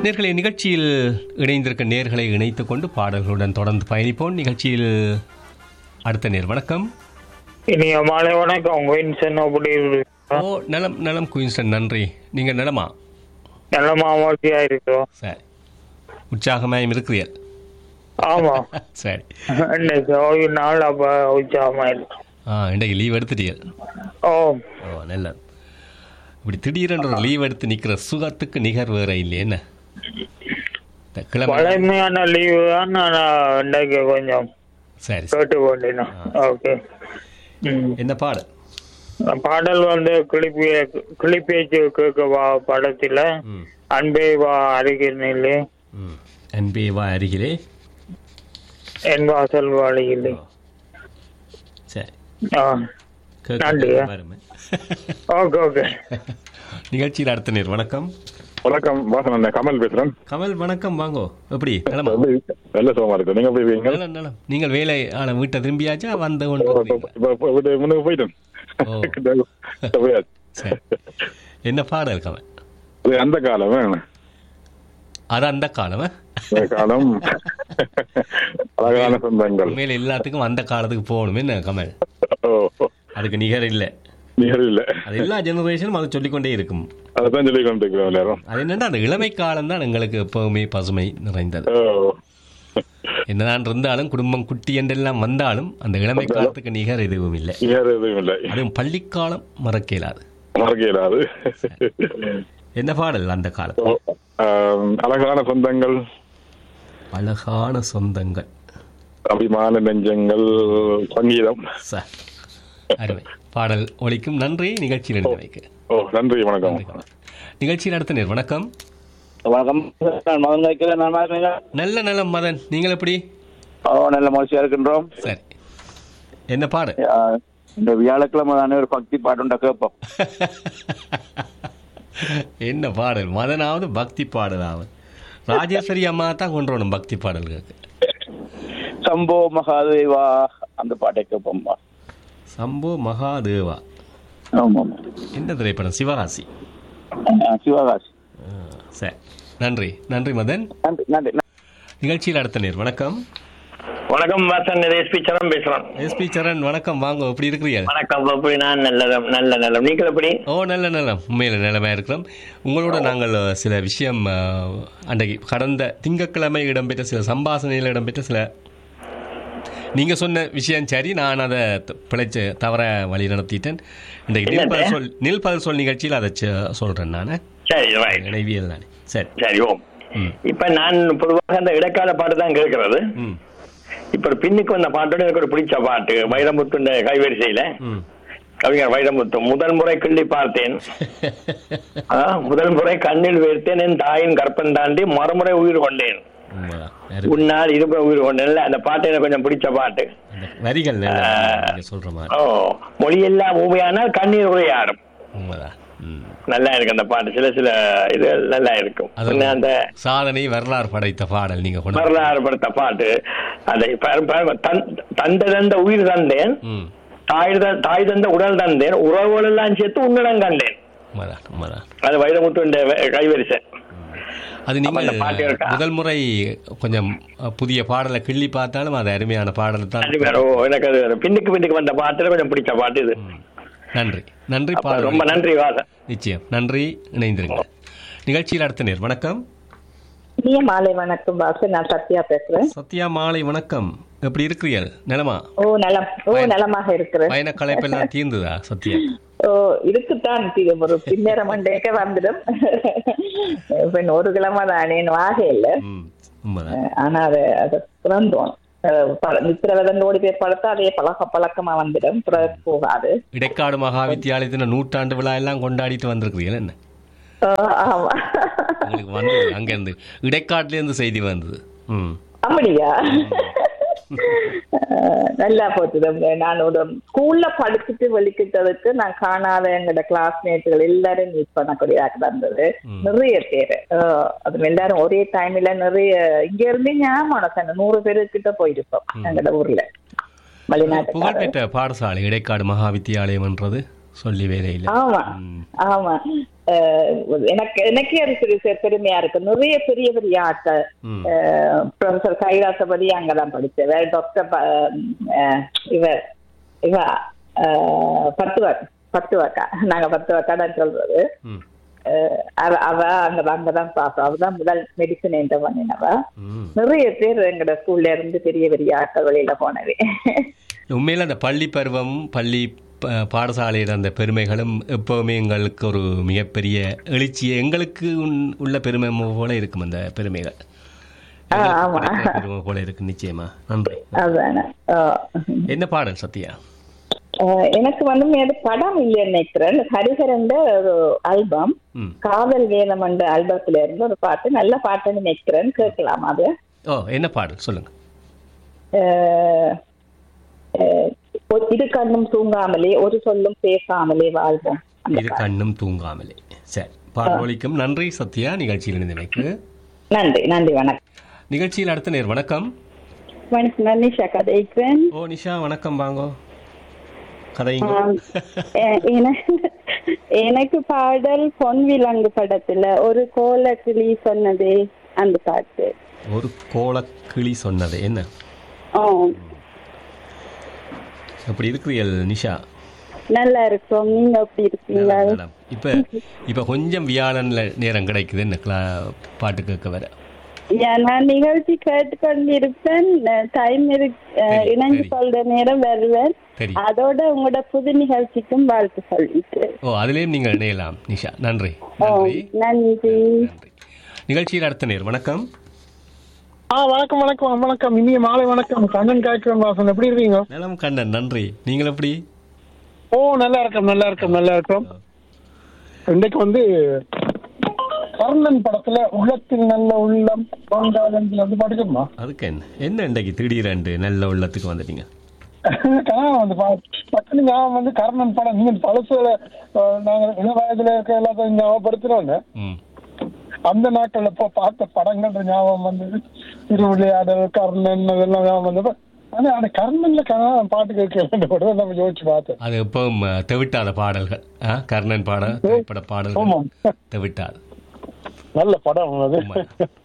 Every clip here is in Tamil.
நேர்களை நிகழ்ச்சியில் இணைந்திருக்க நேர்களை இணைத்துக் கொண்டு பாடல்களுடன் தொடர்ந்து பயணிப்போம் நிகழ்ச்சியில் அடுத்த நேர் வணக்கம் இனிய மாலை வணக்கம் வின்சன் அப்படி ஓ நலம் நலம் குயின்ஸ்டன் நன்றி நீங்கள் நலமா நல்ல மாமூர்த்தியா இருக்கிறோம் சரி உற்சாகமாயும் இருக்கிறீர்கள் ஆமா சரி இன்னைக்கு ஓய்வு நாள் அப்ப உற்சாகமா இருக்கும் ஆ இன்றைக்கு லீவ் எடுத்துட்டீர்கள் ஓ ஓ நல்லது இப்படி திடீரென்று ஒரு லீவ் எடுத்து நிற்கிற சுகத்துக்கு நிகர் வேற இல்லை என்ன இந்த கிழமை பழமையான லீவு தான் நான் இன்னைக்கு கொஞ்சம் சரி சரி. கேட்டு கொண்டினேன் ஓகே ம். என்ன பாடல் பாடல் வந்து கிளிப்பி கிளிப்பேச்சு கேட்க வா படத்துல ம் அன்பே வா அருகிலே ம் அன்பே வா அருகிலே என் வாசல் வாழியிலே சரி ஆ கேட்க நன்றியா. வருமே ஓகே ஓகே நிகழ்ச்சியில் அடுத்த நேர் வணக்கம் வணக்கம் வாசன் அண்ணன் கமல் பேசுறேன் கமல் வணக்கம் வாங்கோ எப்படி நலமா எப்படி நல்ல சுகமா இருக்கு நீங்க எப்படி இருக்கீங்க நலம் நலம் நீங்கள் வேலை ஆன வீட்டை திரும்பியாச்சா வந்து கொண்டு இப்ப- இருக்கிறீங்களா? இப்ப- இப்ப வீட்டு முன்னுக்கு போயிட்டேன் ஓ. போயாச்சு. சரி என்ன பாடல் கமல் அது அந்த காலம் வேணும். அது அந்த காலம் ஆ? அந்த காலம் அழகான சொந்தங்கள் உண்மையில எல்லாத்துக்கும் அந்த காலத்துக்கு போகணும் என்ன கமல் ஓ அதுக்கு நிகர் இல்லை நிகர் இல்ல அது எல்லா ஜெனரேஷனும் அதை சொல்லிக்கொண்டே இருக்கும் அதான் சொல்லி கொண்டிருக்கிறோம் எல்லாரும் அது என்னன்னா அந்த இளமை காலம் தான் எங்களுக்கு எப்பவுமே பசுமை நிறைந்தது ஓ என்னதான் இருந்தாலும் குடும்பம் குட்டி என்றெல்லாம் வந்தாலும் அந்த இளமை காலத்துக்கு நிகர் எதுவும் இல்லை நிகர் எதுவும் இல்லை அதுவும் பள்ளிக்காலம் மறக்க இயலாது மறக்க இயலாது என்ன பாடல் அந்த காலம் ஓ, ஆம், அழகான சொந்தங்கள் அழகான சொந்தங்கள் அபிமான நெஞ்சங்கள் சங்கீதம் சார் அருமை பாடல் ஒலிக்கும் நன்றி நிகழ்ச்சியில் இருந்தமைக்கு ஓ நன்றி வணக்கம் நிகழ்ச்சியில் அடுத்த நேர் வணக்கம் வணக்கம் நான் மகன் வைக்கிறேன் நல்லா இருக்கீங்க நல்ல நலம் மதன் நீங்கள் எப்படி ஓ நல்ல மகிழ்ச்சியா இருக்கின்றோம் சரி என்ன பாடு ஆ, இந்த வியாழக்கிழமை தானே ஒரு பக்தி பாட்டுண்டா கேட்போம் என்ன பாடல் மதனாவது பக்தி பாடலாவது ராஜேஸ்வரி அம்மா தான் கொண்டு வரணும் பக்தி பாடல்களுக்கு சம்போ மகாதேவா அந்த பாட்டை கேட்போம்மா சம்போ மகாதேவா ஆமா ஆமா என்ன திரைப்படம் சிவகாசி ஆ, சிவகாசி ஆ, சரி நன்றி நன்றி மதன் நன்றி நன்றி நிகழ்ச்சியில் அடுத்த நேர் வணக்கம் வணக்கம் வாசன் எஸ்பி சரம் பேசுறேன் எஸ்பி சரண் வணக்கம் வாங்க எப்படி இருக்கிறீர்கள் வணக்கம் எப்படி நான் நல்லதம் நல்ல நல்லம் நீங்கள் எப்படி ஓ நல்ல நலம் உண்மையில் நிலமையாக இருக்கிறோம் உங்களோட நாங்கள் அஹ், சில விஷயம் அஹ், அன்றைக்கு கடந்த திங்கட்கிழமை இடம்பெற்ற சில சம்பாஷணையில் இடம்பெற்ற சில நீங்கள் சொன்ன விஷயம் சரி நான் அதை த- பிழைச்சு தவற வழி நடத்திட்டேன் இன்றைக்கு நில் பதில் சொல் நில் பதில் சொல் நிகழ்ச்சியில் அதை சொ- சொல்றேன் நான் சரி ரைட் இணைவியல் தானே சரி சரி ஓம் ம் இப்ப நான் பொதுவாக அந்த இடைக்கால பாட்டு தான் கேட்கறது ம் இப்ப ஒரு பின்னுக்கு வந்த பாட்டோட எனக்கு ஒரு பிடிச்ச பாட்டு வைரமுத்துண்ட கைவரிசையில ம் கவிஞர் வைரமுத்து முதல் முறை கிள்ளி பார்த்தேன் ஆ, முதல் முறை கண்ணில் வைத்தேன் என் தாயின் கற்பன் தாண்டி மறுமுறை உயிர் கொண்டேன் உண்மைதான். அரு- உன்னால் இருப உயிர் கொண்டேன்ல அந்த பாட்டு எனக்கு கொஞ்சம் பிடிச்ச பாட்டு அந்த வரிகள் நல்ல நீங்க சொல்ற மாதிரி ஓ மொழியெல்லாம் ஊமையானால் கண்ணீர் உரையாடும் உண்மைதான் ம் நல்லா இருக்கு அந்த பாட்டு சில சில இது நல்லா இருக்கும் அது பின்ன அந்த சாதனை வரலாறு படைத்த பாடல் நீங்க கொண்டு வரலாறு படுத்த பாட்டு அதை பாரு- பாருங்க, தன்- தந்தை தந்த உயிர் தந்தேன் ம் தாய் த- தாய் தந்த உடல் தந்தேன் உறவுகள் எல்லாம் சேர்த்து உன்னிடம் கண்டேன் உண்மைதான் உண்மைதான் அது வைரமுத்து கைவரிசை அது அப்ப அந்த பாட்டு நீங்கள் இருக்கா? முதல் முறை கொஞ்சம் அஹ், புதிய பாடலை கிள்ளி பார்த்தாலும் அது அருமையான பாடல் தான் அது வேற, ஓ எனக்கு அது வேற. பின்னுக்கு பின்னுக்கு வந்த பாட்டுல கொஞ்சம் பிடிச்ச பாட்டு இது நன்றி நன்றி அப்ப பாடல் ரொம்ப நன்றி வாசன் நிச்சயம் நன்றி இணைந்திருங்க நிகழ்ச்சியில் அடுத்த நேர் வணக்கம் இனிய மாலை வணக்கம் பாசு நான் சத்யா பேசுறேன் சத்யா மாலை வணக்கம் எப்படி இருக்கிறீர்கள் நிலமா ஓ நலம் ஓ நலமாக இருக்கிறேன் பயண களைப்பெல்லாம் தீர்ந்துதா சத்யா ஓ இருக்குத்தான் இது ஒரு பின்னேற மண்டேக்க வந்துடும் பின் ஒரு கிழமை தானே ஆக இல்ல ம் உண்மைதான் ஆனா அதை அதை பிறந்தோம் நித்திரவதன் ஓடி போய் பழத்தா அதே பழக்க பழக்கமா வந்துடும் பிறகு போகாது இடைக்காடு மகா வித்தியாலயத்தின் நூற்றாண்டு விழா எல்லாம் கொண்டாடிட்டு வந்திருக்கிறீர்கள் என்ன ஓ, ஆமா உங்களுக்கு வந்து அங்கேருந்து இடைக்காட்டுலேருந்து செய்தி வந்தது ம் அப்படியா அஹ் நல்லா போச்சு தம்பி. நான் ஒரு ஸ்கூல்ல படிச்சுட்டு வெளிக்கிட்டதுக்கு நான் காணாத எங்களோட கிளாஸ்மேட்டுகள் எல்லாரும் மீட் பண்ணக்கூடியதாக இருந்தது நிறைய பேர் அஹ் அது எல்லாரும் ஒரே டைம்ல நிறைய இங்க இருந்து ஞாபகம் நூறு பேரு கிட்ட போயிருப்போம் எங்களோட ஊர்ல வெளிநாட்டு புகழ்பெற்ற பாடசாலை இடைக்காடு மகா வித்தியாலயம் என்றது சொல்லி வேலையில் ஆமா ஆமா அஹ், எனக்கு எனக்கே அது பெரிய பெரிய பெருமையா இருக்கு நிறைய பெரிய பெரிய ஆட்கள் ம். ப்ரொஃபசர் கைலாசபதி அங்கதான் படிச்சவர் டாக்டர் ப- அஹ், இவர் இவ அஹ், பத்துவ பத்துவக்கா நாங்க பத்துவக்கா தான் சொல்றது ம் அஹ், அவ அவ அங்க அங்கதான் பாப்பா அவதான் முதல் மெடிசன் என்ற பண்ணினவ ம் நிறைய பேர் எங்கட ஸ்கூல்ல இருந்து பெரிய பெரிய ஆட்கள் வெளியில போனவே உண்மையில் அந்த பள்ளி பருவம் பள்ளி ப- பாடசாலையில் அந்த பெருமைகளும் எப்போவுமே எங்களுக்கு ஒரு மிகப்பெரிய எழுச்சியை எங்களுக்கு உன்- உள்ள பெருமை போல இருக்கும் அந்த பெருமைகள் ஆ, ஆமா. கிடைக்கிற பெருமை போல இருக்கு நிச்சயமா நன்றி அதானே அஹ், என்ன பாடல் சத்யா அஹ், எனக்கு வந்து மேல படம் இல்லைன்னு நினைக்கிறேன் ஹரிஹரன் ஒரு ஆல்பம் ம் காதல் வேதம் என்ற ஆல்பத்துல இருந்து ஒரு பாட்டு நல்ல பாட்டுன்னு நினைக்கிறேன் கேட்கலாம் அது ஓ என்ன பாடல் சொல்லுங்க அஹ், அஹ், ஒரு- இரு கண்ணும் தூங்காமலே ஒரு சொல்லும் பேசாமலே வாழ்வோம் அந்த இது கண்ணும் தூங்காமலே சரி பாடல் ஒலிக்கும் நன்றி சத்யா நிகழ்ச்சியில் இணைந்தமைக்கு நன்றி நன்றி வணக்கம் நிகழ்ச்சியில் அடுத்த நேர் வணக்கம் வணக்கம் நான் நிஷா கதைக்கிறேன் ஓ நிஷா வணக்கம் வாங்கோ கதைங்க ஆம். எ- என- எனக்கு பாடல் பொன் விலங்கு படத்துல ஒரு கோல கிளி சொன்னதே அந்த பாட்டு ஒரு கோலக்கிளி சொன்னது என்ன ஆ, அப்படி இருக்கிறீர்கள் நிஷா நல்லா இருக்கும் நீங்க எப்படி இருக்கீங்களா நலம், நலம். இப்ப இப்ப கொஞ்சம் வியாழன்ல நேரம் கிடைக்குது என்ன கிளா பாட்டு கேட்க வர ஏன் நான் நிகழ்ச்சி கேட்டுக்கொண்டிருப்பேன் டைம் சரி, இணைஞ்சு சரி. சொல்ற நேரம் வருவேன் சரி அதோட உங்களோட புது நிகழ்ச்சிக்கும் வாழ்த்து சொல்லிட்டு ஓ அதுலயும் நீங்கள் இணையலாம் நிஷா நன்றி ஓ நன்றி நன்றி நன்றி நிகழ்ச்சியில் அடுத்த நேர் வணக்கம் ஆ வணக்கம் வணக்கம் வணக்கம் இனிய மாலை வணக்கம் கண்ணன் காய்க்கிறோம் வாசன் எப்படி இருக்கீங்க நலம் கண்ணன் நன்றி நீங்கள் எப்படி ஓ நல்லா இருக்கோம் நல்லா இருக்கோம் நல்லா இருக்கோம் இன்னைக்கு வந்து கர்ணன் படத்துல உள்ளத்தில் நல்ல உள்ளம் தோன்றாதென்று வந்து பாட்டுக்குமா அதுக்கு என்ன என்ன இன்றைக்கு திடீரென்று நல்ல உள்ளத்துக்கு வந்துட்டீங்க கனவு வந்து பா- டக்குனு ஞாபகம் வந்து கர்ணன் படம் நீங்க பழசுல அஹ், நாங்க இள வயதுல இருக்க எல்லாத்தையும் ஞாபகப்படுத்துறோன்னு ம் அந்த நாட்கள்ல இப்போ பார்த்த படங்கள் ஞாபகம் வந்தது திருவிளையாடல் கர்ணன் அதெல்லாம் ஞாபகம் வந்தப்ப ஆனா அந்த கர்ணன்ல கனவு பாட்டு கேட்க கூட நம்ம யோசிச்சு பார்த்தோம் அது எப்பவும் அஹ், தெவிட்டாத பாடல்கள் ஆ கர்ணன் பாட திரைப்பட பாடல்கள் ஆமாம். தெவிட்டாது நல்ல படம் அது உண்மை.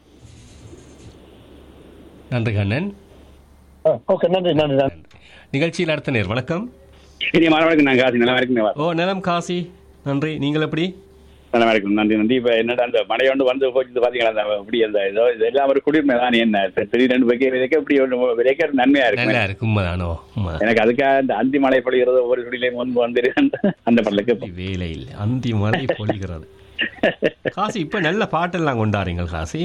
நன்றி கண்ணன் ஓகே நன்றி நன்றி நன்றி நிகழ்ச்சியில் அடுத்த நேர் வணக்கம் இனி மாணவர்களுக்கு நான் காசி நல்லா இருக்குங்க ஓ நலம் காசி நன்றி நீங்கள் எப்படி நல்லா இருக்கும் நன்றி நன்றி இப்ப என்னடா அந்த மழையோண்டு வந்து போச்சு பாத்தீங்களா அந்த அப்படி அந்த இதோ இது எல்லாம் ஒரு குடிமை தான் என்ன திடீர் ரெண்டு வைக்க விதைக்க இப்படி ஒண்ணு விதைக்க நன்மையா நல்லா இருக்கு இருக்கு உண்மைதானோ உண்மை எனக்கு அதுக்காக அந்த அந்தி மழை பொழிகிறது ஒவ்வொரு குடிலையும் முன்பு வந்துரு அந்த படலுக்கு வேலையில் அந்தி மழை பொழிகிறது காசி இப்ப நல்ல பாட்டெல்லாம் கொண்டாடுறீங்க காசி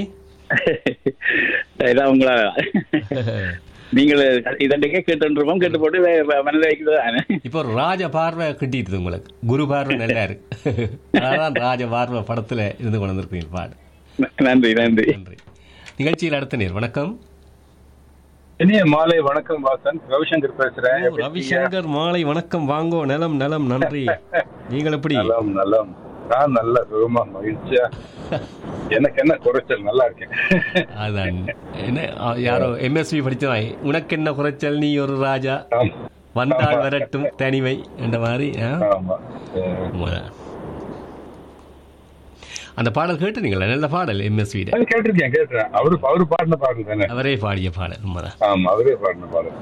இதான் உங்களா நீங்கள் இதன்றைக்கே கேட்டுருப்போம் கேட்டு போட்டு மனதில் வைக்கிறது இப்போ ஒரு ராஜ பார்வை கிட்டிட்டு உங்களுக்கு குரு பார்வை நல்லா இருக்கு அதான் ராஜ பார்வை படத்துல இருந்து கொண்டு வந்திருக்கீங்க பாடு நன்றி நன்றி நன்றி நிகழ்ச்சியில் அடுத்த நேர் வணக்கம் இனிய மாலை வணக்கம் வாசன் ரவிசங்கர் பேசுறேன் ஓ, ரவிசங்கர் மாலை வணக்கம் வாங்கோ நலம் நலம் நன்றி நீங்கள் எப்படி நலம் நலம் நான் நல்ல சுகமா மகிழ்ச்சியா எனக்கு என்ன குறைச்சல் நல்லா இருக்கேன் அதான் என்ன ஆ, யாரோ எம்எஸ்வி படிச்சவன் உனக்கு என்ன குறைச்சல் நீ ஒரு ராஜா ஆமா. வந்தால் வரட்டும் தனிமை என்ற மாதிரி ஆ? ஆமா அஹ், உண்மைதான். அந்த பாடல் கேட்டு நீங்களா நல்ல பாடல் எம்எஸ்வி அது கேட்டிருக்கேன் கேட்டுறேன் அவரு அவரு பாடின பாடல் தானே அவரே பாடிய பாடல் உண்மைதான் ஆமா அவரே பாடின பாடல்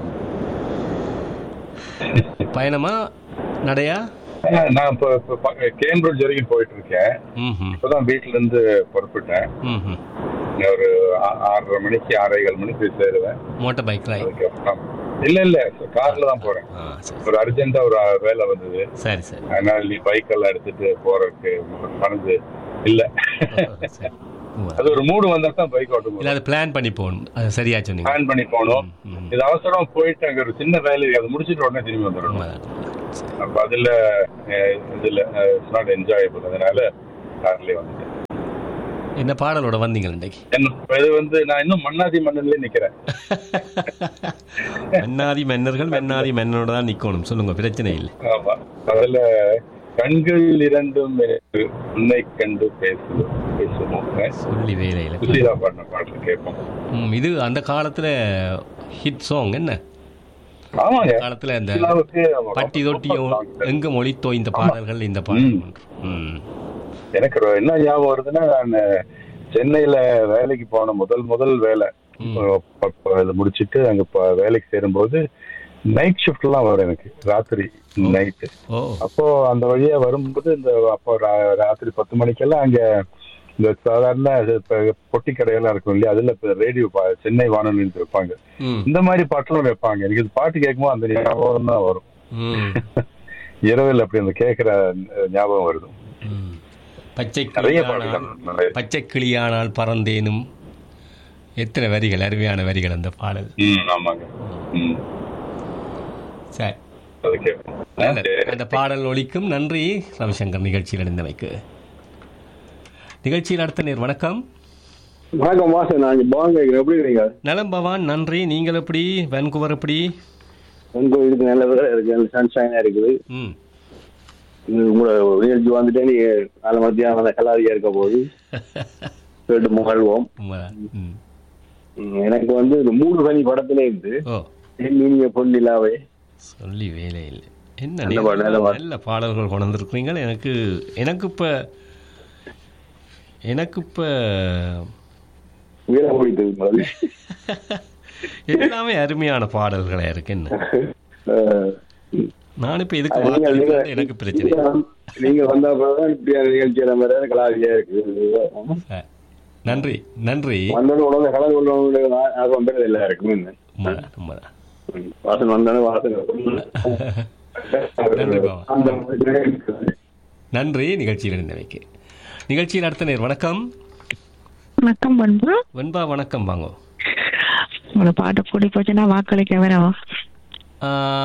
பயணமா நடையா அஹ், நான் இப்போ இப்போ ப- கேம்பிரிட்ஜ் வரைக்கும் போயிட்டு இருக்கேன் ம் இப்பதான் வீட்டுல இருந்து புறப்பட்டேன் ம் இன்னும் ஒரு ஆ- ஆறரை மணிக்கு ஆறேகால் மணிக்கு போய் சேருவேன் மோட்டார் பைக் ரைட் அதுக்கப்புறம் இல்ல இல்ல கார்ல தான் போறேன் ஆ சரி ஒரு அர்ஜென்ட்டா ஒரு வேலை வந்தது சரி சரி அதனால நீ பைக் எல்லாம் எடுத்துட்டு போறதுக்கு மனது இல்ல சரி உண்மை. அது ஒரு மூடு வந்தா தான் பைக் ஓட்ட இல்ல முடியும் அது பிளான் பண்ணி போகணும் அது சரியா சொன்னீங்க பிளான் பண்ணி போகணும் ம். இது அவசரம் போயிட்டு அங்க ஒரு சின்ன வேலை இருக்கு. அதை முடிச்சிட்டு உடனே திரும்பி வந்துடணும் உண்மைதான் சரி. அப்ப அதுல அஹ், இதுல இட்ஸ் நாட் என்ஜாயபிள் அதனால கார்லயே வந்துட்டேன் என்ன பாடலோட வந்தீங்க இன்னைக்கு என்ன இது வந்து நான் இன்னும் மன்னாதி மன்னன்லயே நிக்கிறேன் மன்னாதி மன்னர்கள் மன்னாதி மன்னனோட தான் நிக்கணும் சொல்லுங்க பிரச்சனை இல்லை ஆமா அதுல கண்கள் இரண்டும் எனக்கு உன்னை கண்டு பேசு பேசுவோம் சொல்லி வேலையில சுசீலா பாடின பாடல் கேட்போம் ம், இது அந்த காலத்துல ஹிட் சாங் என்ன ஆமாங்க காலத்துல இந்த சுசீலாவுக்கு ஆமா, பட்டி ரொம்ப தொட்டியும் song. எங்க மொழி தோய்ந்த பாடல்கள் இந்த பாடல் ஒன்று. ம் எனக்கு ஒரு என்ன ஞாபகம் வருதுன்னா நான் சென்னையில வேலைக்கு போன முதல் முதல் வேலை ப- ப- இதை முடிச்சிட்டு அங்க ப- வேலைக்கு சேரும்போது நைட் ஷிஃப்ட் எல்லாம் வரும் எனக்கு ராத்திரி நைட்டு ஓ அப்போ அந்த வழியா வரும்போது இந்த அப்போ ரா- ராத்திரி பத்து மணிக்கெல்லாம் அங்க இந்த சாதாரண இப்ப பொட்டி கடையெல்லாம் இருக்கும் இல்லையா அதுல இப்ப ரேடியோ பா- சென்னை வானொலி வைப்பாங்க ம் இந்த மாதிரி பாட்டெல்லாம் வைப்பாங்க எனக்கு இது பாட்டு கேட்கும்போது அந்த ஞாபகம் தான் வரும் ம் இரவில் அப்படி அந்த கேட்கிற ஞாபகம் வருது ம். பச்சை நிறைய கிளியானால் பாடல்கள் நிறைய. பச்சை கிளியானால் பறந்தேனும் எத்தனை வரிகள் அருமையான வரிகள் அந்த பாடல் ம் ஆமாங்க ம் சரி அது கேட்போம் நல்லது. அந்த பாடல் ஒலிக்கும் நன்றி ரவிசங்கர் நிகழ்ச்சியில் இருந்தமைக்கு நிகழ்ச்சியில் அடுத்த நேர் வணக்கம் வணக்கம் வாசன் நான் பவன் கேட்கிறேன் எப்படி இருக்கீங்க நலம் பவான் நன்றி நீங்கள் எப்படி வேன்குவர் எப்படி உங்க இதுக்கு நல்ல வேலை இருக்கு நல்ல சன்ஷைனா இருக்குது ம் இது உங்களோட நிகழ்ச்சி வந்துட்டே நீங்க நாலு மத்தியானம் அந்த கலாதியா இருக்க போது கேட்டு மகிழ்வோம் உண்மைதான். ம் ம், எனக்கு வந்து இந்த மூணு பனி படத்துல இருந்து ஓ என் இனிய பொன்னிலாவே சொல்லி வேலை இல்லை என்ன நல்ல நீங்க பாடல், நல்ல பாடல். நல்ல பாடல்கள் கொண்டு வந்திருக்கிறீங்க எனக்கு எனக்கு இப்ப எனக்கு இப்ப வீர முடித்தது உங்களுக்கு எல்லாமே அருமையான பாடல்களா இருக்கு என்ன அஹ், நான் இப்ப எதுக்கு நீங்க- வாக்களிக்கிறது நீங்க- எனக்கு பிரச்சனை நீங்க வந்து- நீங்க வந்த அப்புறம் இப்படியான நிகழ்ச்சி எல்லாம் மாதிரி கலாதியா இருக்குது சரி. நன்றி நன்றி வந்தோட உடனே கலந்து கொள்ளவங்களுடைய ஆர்வம் பேர் எல்லாம் இருக்குமே உண்மைதான் உண்மைதான் வாசன் வந்தானே வாசன் நன்றி பாபா. அந்த மாதிரி நன்றி நிகழ்ச்சியில் இருந்தவைக்கு நிகழ்ச்சியில் அடுத்த நேர் வணக்கம் வணக்கம் பண்பு வெண்பா வணக்கம் வாங்கோ உங்களோட பாட்டு கூடி போச்சுன்னா வாக்களிக்க வேணும் ஆ,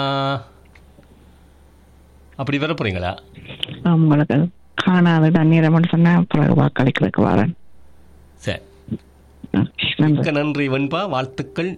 அப்படி வர போறீங்களா உங்களுக்கு காணாத தண்ணீரை மட்டும் சொன்னா பிறகு வாக்களிக்கிறதுக்கு வரேன் சரி நன்றி மிக்க நன்றி வெண்பா வாழ்த்துக்கள்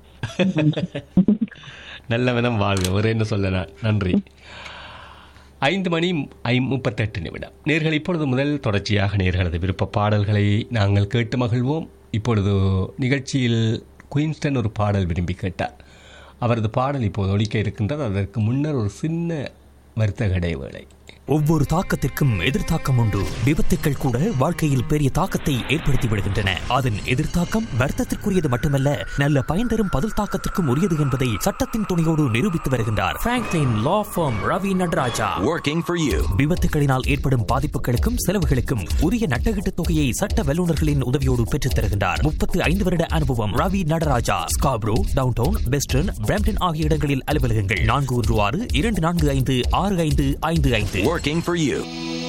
நல்ல விதம் வாழ்க ஒரே என்ன சொல்ல நான் நன்றி ஐந்து மணி ஐ முப்பத்தெட்டு நிமிடம் நேர்கள் இப்பொழுது முதல் தொடர்ச்சியாக நேர்களது விருப்ப பாடல்களை நாங்கள் கேட்டு மகிழ்வோம் இப்பொழுது நிகழ்ச்சியில் குயின்ஸ்டன் ஒரு பாடல் விரும்பி கேட்டார் அவரது பாடல் இப்போது ஒலிக்க இருக்கின்றது அதற்கு முன்னர் ஒரு சின்ன வர்த்தக இடைவேளை ஒவ்வொரு தாக்கத்திற்கும் எதிர்த்தாக்கம் உண்டு விபத்துக்கள் கூட வாழ்க்கையில் பெரிய தாக்கத்தை ஏற்படுத்தி விடுகின்றன அதன் எதிர்த்தாக்கம் வர்த்தத்திற்குரியது மட்டுமல்ல நல்ல பயன் தரும் பதில் தாக்கத்திற்கும் உரியது என்பதை சட்டத்தின் துணையோடு நிரூபித்து வருகின்றார் Franklin law firm Ravi Nataraja Working for you. விபத்துகளினால் ஏற்படும் பாதிப்புகளுக்கும் செலவுகளுக்கும் உரிய நட்டகீட்டு தொகையை சட்ட வல்லுநர்களின் உதவியோடு பெற்றுத் தருகின்றார் முப்பத்து ஐந்து வருட அனுபவம் Ravi Nataraja Scarborough downtown western Brampton ஆகிய இடங்களில் அலுவலகங்கள் நான்கு ஒன்று ஆறு இரண்டு நான்கு ஐந்து ஆறு ஐந்து ஐந்து ஐந்து Working for you.